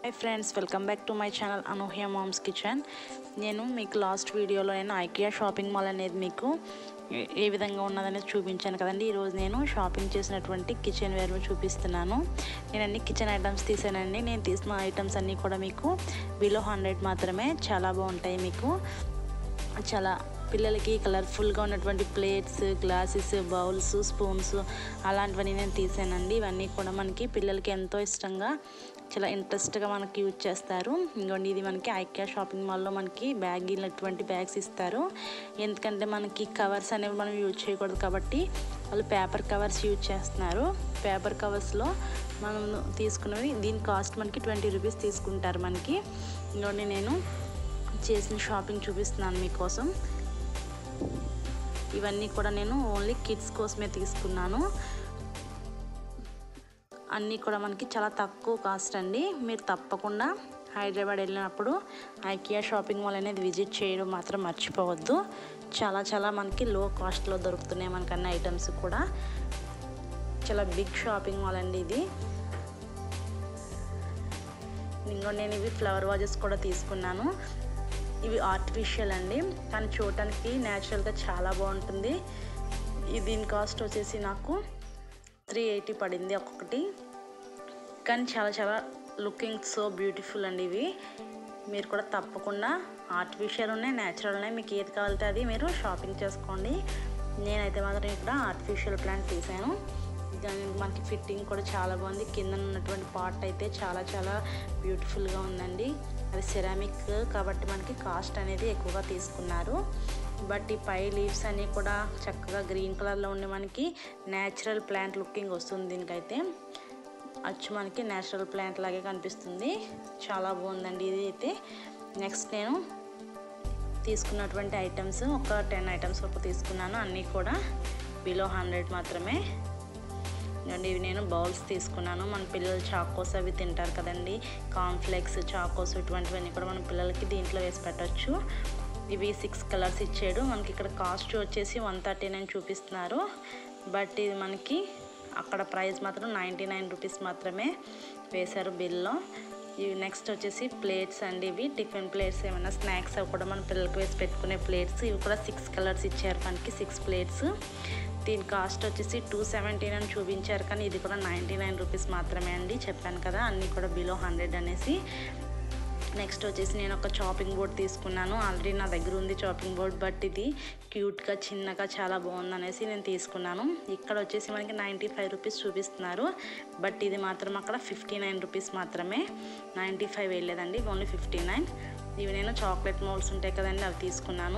hi friends welcome back to my channel Anuhya mom's kitchen నేను మీకు last వీడియోలో నేను ఐకియా షాపింగ్ మాల్ అనేది మీకు ఏ- ఏ విధంగా ఉన్నదనేది చూపించాను కదండి ఈరోజు నేను షాపింగ్ చేసినటువంటి కిచెన్ వేర్ చూపిస్తున్నాను నేను అన్ని కిచెన్ ఐటమ్స్ తీసానండి నేను తీసిన ఐటమ్స్ అన్నీ కూడా మీకు బిలో హండ్రెడ్ మాత్రమే చాలా బాగుంటాయి మీకు చాలా పిల్లలకి కలర్ఫుల్గా ఉన్నటువంటి ప్లేట్స్ గ్లాసెస్ బౌల్స్ స్పూన్స్ అలాంటివన్నీ నేను తీసానండి ఇవన్నీ కూడా మనకి పిల్లలకి ఎంతో ఇష్టంగా చాలా ఇంట్రెస్ట్గా మనకి యూజ్ చేస్తారు ఇంకోండి ఇది మనకి ఐక్యా షాపింగ్ మాల్లో మనకి బ్యాగ్ ఇలాంటి బ్యాగ్స్ ఇస్తారు ఎందుకంటే మనకి కవర్స్ అనేవి మనం యూజ్ చేయకూడదు కాబట్టి వాళ్ళు పేపర్ కవర్స్ యూజ్ చేస్తున్నారు పేపర్ కవర్స్లో మనం తీసుకున్నవి దీని కాస్ట్ మనకి ట్వంటీ రూపీస్ తీసుకుంటారు మనకి ఇంకోండి నేను చేసిన షాపింగ్ చూపిస్తున్నాను మీకోసం ఇవన్నీ కూడా నేను ఓన్లీ కిడ్స్ కోసమే తీసుకున్నాను అన్నీ కూడా మనకి చాలా తక్కువ కాస్ట్ అండి మీరు తప్పకుండా హైదరాబాద్ వెళ్ళినప్పుడు ఐకియా షాపింగ్ మాల్ అనేది విజిట్ చేయడం మాత్రం మర్చిపోవద్దు చాలా చాలా మనకి లో కాస్ట్లో దొరుకుతున్నాయి మనకి అన్ని ఐటమ్స్ కూడా చాలా బిగ్ షాపింగ్ మాల్ అండి ఇది ఇంకో నేను ఇవి ఫ్లవర్ వాజెస్ కూడా తీసుకున్నాను ఇవి ఆర్టిఫిషియల్ అండి కానీ చూడటానికి న్యాచురల్గా చాలా బాగుంటుంది ఇది దీని కాస్ట్ వచ్చేసి నాకు త్రీ ఎయిటీ పడింది ఒక్కొక్కటి కానీ చాలా చాలా లుకింగ్ సో బ్యూటిఫుల్ అండి ఇవి మీరు కూడా తప్పకుండా ఆర్టిఫిషియల్ ఉన్నాయి న్యాచురల్ ఉన్నాయి మీకు ఏది కావాలితే అది మీరు షాపింగ్ చేసుకోండి నేనైతే మాత్రం ఇక్కడ ఆర్టిఫిషియల్ ప్లాంట్ తీసాను దాని మనకి ఫిట్టింగ్ కూడా చాలా బాగుంది కింద ఉన్నటువంటి పార్ట్ అయితే చాలా చాలా బ్యూటిఫుల్గా ఉందండి అది సెరామిక్ కాబట్టి మనకి కాస్ట్ అనేది ఎక్కువగా తీసుకున్నారు బట్ ఈ పై లీవ్స్ అన్నీ కూడా చక్కగా గ్రీన్ కలర్లో ఉండి మనకి న్యాచురల్ ప్లాంట్ లుకింగ్ వస్తుంది దీనికైతే అచ్చు మనకి నేచురల్ ప్లాంట్ లాగే కనిపిస్తుంది చాలా బాగుందండి ఇది అయితే నెక్స్ట్ నేను తీసుకున్నటువంటి ఐటమ్స్ ఒక టెన్ ఐటమ్స్ వరకు తీసుకున్నాను అన్నీ కూడా బిలో హండ్రెడ్ మాత్రమే అండి ఇవి నేను బౌల్స్ తీసుకున్నాను మన పిల్లలు చాకోస్ అవి తింటారు కదండి కాన్ఫ్లెక్స్ చాకోస్ ఇటువంటివన్నీ కూడా మన పిల్లలకి దీంట్లో వేసి పెట్టచ్చు ఇవి సిక్స్ కలర్స్ ఇచ్చాడు మనకి ఇక్కడ కాస్ట్ వచ్చేసి వన్ థర్టీ నైన్ చూపిస్తున్నారు బట్ ఇది మనకి అక్కడ ప్రైస్ మాత్రం నైంటీ నైన్ రూపీస్ మాత్రమే వేశారు బిల్లో ఇవి నెక్స్ట్ వచ్చేసి ప్లేట్స్ అండి ఇవి టిఫిన్ ప్లేట్స్ ఏమైనా స్నాక్స్ అవి కూడా మన పిల్లలకి వేసి పెట్టుకునే ప్లేట్స్ ఇవి కూడా సిక్స్ కలర్స్ ఇచ్చారు మనకి సిక్స్ ప్లేట్స్ దీని కాస్ట్ వచ్చేసి టూ సెవెంటీన్ అని చూపించారు కానీ ఇది కూడా నైంటీ నైన్ రూపీస్ మాత్రమే అండి చెప్పాను కదా అన్నీ కూడా బిలో హండ్రెడ్ అనేసి నెక్స్ట్ వచ్చేసి నేను ఒక చాపింగ్ బోర్డ్ తీసుకున్నాను ఆల్రెడీ నా దగ్గర ఉంది చాపింగ్ బోర్డ్ బట్ ఇది క్యూట్గా చిన్నగా చాలా బాగుంది అనేసి నేను తీసుకున్నాను ఇక్కడ వచ్చేసి మనకి నైంటీ ఫైవ్ రూపీస్ చూపిస్తున్నారు బట్ ఇది మాత్రం అక్కడ ఫిఫ్టీ నైన్ రూపీస్ మాత్రమే నైంటీ ఫైవ్ వెళ్ళలేదండి ఓన్లీ ఫిఫ్టీ నైన్ ఇవి నేను చాక్లెట్ మోల్డ్స్ ఉంటాయి కదండి అవి తీసుకున్నాను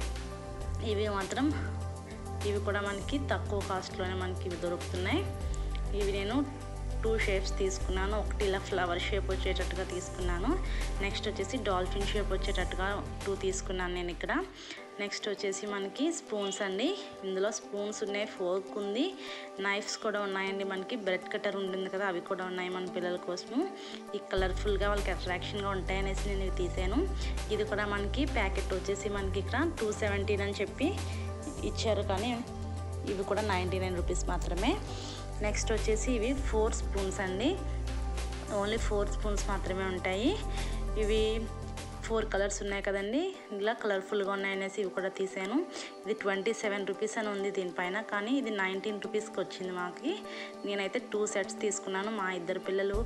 ఇవి మాత్రం ఇవి కూడా మనకి తక్కువ కాస్ట్లోనే మనకి ఇవి దొరుకుతున్నాయి ఇవి నేను టూ షేప్స్ తీసుకున్నాను ఒకటి ఇలా ఫ్లవర్ షేప్ వచ్చేటట్టుగా తీసుకున్నాను నెక్స్ట్ వచ్చేసి డాల్ఫిన్ షేప్ వచ్చేటట్టుగా టూ తీసుకున్నాను నేను ఇక్కడ నెక్స్ట్ వచ్చేసి మనకి స్పూన్స్ అండి ఇందులో స్పూన్స్ ఉన్నాయి ఫోర్క్ ఉంది నైఫ్స్ కూడా ఉన్నాయండి మనకి బ్రెడ్ కటర్ ఉంటుంది కదా అవి కూడా ఉన్నాయి మన పిల్లల కోసము ఈ కలర్ఫుల్గా వాళ్ళకి అట్రాక్షన్గా ఉంటాయనేసి నేను ఇవి తీసాను ఇది కూడా మనకి ప్యాకెట్ వచ్చేసి మనకి ఇక్కడ టూ సెవెంటీన్ అని చెప్పి ఇచ్చారు కానీ ఇవి కూడా నైంటీ నైన్ రూపీస్ మాత్రమే నెక్స్ట్ వచ్చేసి ఇవి ఫోర్ స్పూన్స్ అండి ఓన్లీ ఫోర్ స్పూన్స్ మాత్రమే ఉంటాయి ఇవి ఫోర్ కలర్స్ ఉన్నాయి కదండి ఇలా కలర్ఫుల్గా ఉన్నాయనేసి ఇవి కూడా తీసాను ఇది ట్వంటీ సెవెన్ రూపీస్ అని ఉంది దీనిపైన కానీ ఇది నైన్టీన్ రూపీస్కి వచ్చింది మాకి నేనైతే టూ సెట్స్ తీసుకున్నాను మా ఇద్దరు పిల్లలు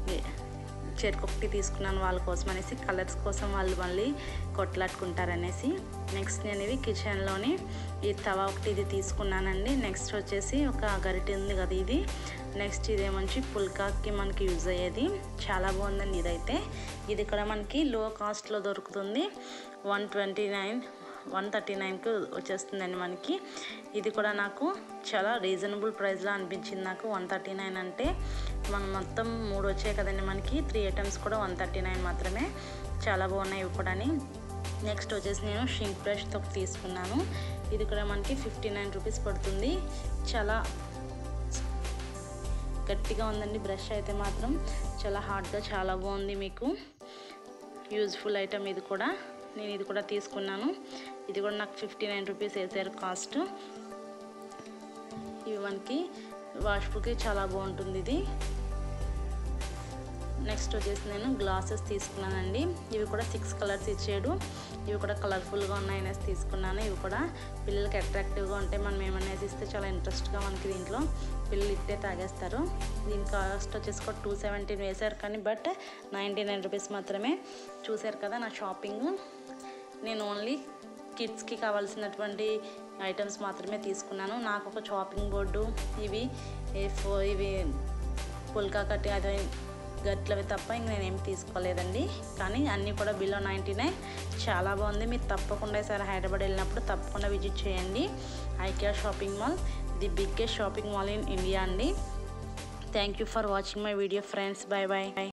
చెరుకొకటి తీసుకున్నాను వాళ్ళ కోసం అనేసి కలర్స్ కోసం వాళ్ళు మళ్ళీ కొట్లాడుకుంటారనేసి నెక్స్ట్ నేను ఇవి కిచెన్లోని ఈ తవా ఒకటి ఇది తీసుకున్నానండి నెక్స్ట్ వచ్చేసి ఒక గరిటె ఉంది కదా ఇది నెక్స్ట్ ఇదేమంచి పుల్కాకి మనకి యూజ్ అయ్యేది చాలా బాగుందండి ఇదైతే ఇది కూడా మనకి లో కాస్ట్లో దొరుకుతుంది one twenty nine one thirty నైన్కి వచ్చేస్తుందండి మనకి ఇది కూడా నాకు చాలా రీజనబుల్ ప్రైస్లో అనిపించింది నాకు వన్ థర్టీ నైన్ అంటే మనం మొత్తం మూడు వచ్చాయి కదండి మనకి త్రీ ఐటమ్స్ కూడా వన్ థర్టీ నైన్ మాత్రమే చాలా బాగున్నాయి ఇవి కూడా నెక్స్ట్ వచ్చేసి నేను షింక్ బ్రష్తో తీసుకున్నాను ఇది కూడా మనకి ఫిఫ్టీ నైన్ రూపీస్ పడుతుంది చాలా గట్టిగా ఉందండి బ్రష్ అయితే మాత్రం చాలా హార్డ్గా చాలా బాగుంది మీకు యూజ్ఫుల్ ఐటమ్ ఇది కూడా నేను ఇది కూడా తీసుకున్నాను ఇది కూడా నాకు ఫిఫ్టీ నైన్ రూపీస్ వేసారు కాస్ట్ ఇవి మనకి వాష్పుకి చాలా బాగుంటుంది ఇది నెక్స్ట్ వచ్చేసి నేను గ్లాసెస్ తీసుకున్నానండి ఇవి కూడా సిక్స్ కలర్స్ ఇచ్చాడు ఇవి కూడా కలర్ఫుల్గా ఉన్నాయనేసి తీసుకున్నాను ఇవి కూడా పిల్లలకి అట్రాక్టివ్గా ఉంటాయి మనం ఏమన్నా ఇస్తే చాలా ఇంట్రెస్ట్గా మనకి దీంట్లో పిల్లలు ఇట్టే తాగేస్తారు దీని కాస్ట్ వచ్చేసి కూడా టూ సెవెంటీన్ వేశారు కానీ బట్ నైంటీ నైన్ రూపీస్ మాత్రమే చూశారు కదా నా షాపింగ్ నేను ఓన్లీ కిడ్స్కి కావాల్సినటువంటి ఐటమ్స్ మాత్రమే తీసుకున్నాను నాకు ఒక షాపింగ్ బోర్డు ఇవి ఏ ఫో ఇవి పుల్కా కట్టి అదే గట్లవి తప్ప ఇంక నేనేం తీసుకోలేదండి కానీ అన్నీ కూడా బిలో నైంటీ నైన్ చాలా బాగుంది మీరు తప్పకుండా ఈసారి హైదరాబాద్ వెళ్ళినప్పుడు తప్పకుండా విజిట్ చేయండి IKEA shopping mall the biggest shopping mall in India అండి thank you for watching my video friends bye bye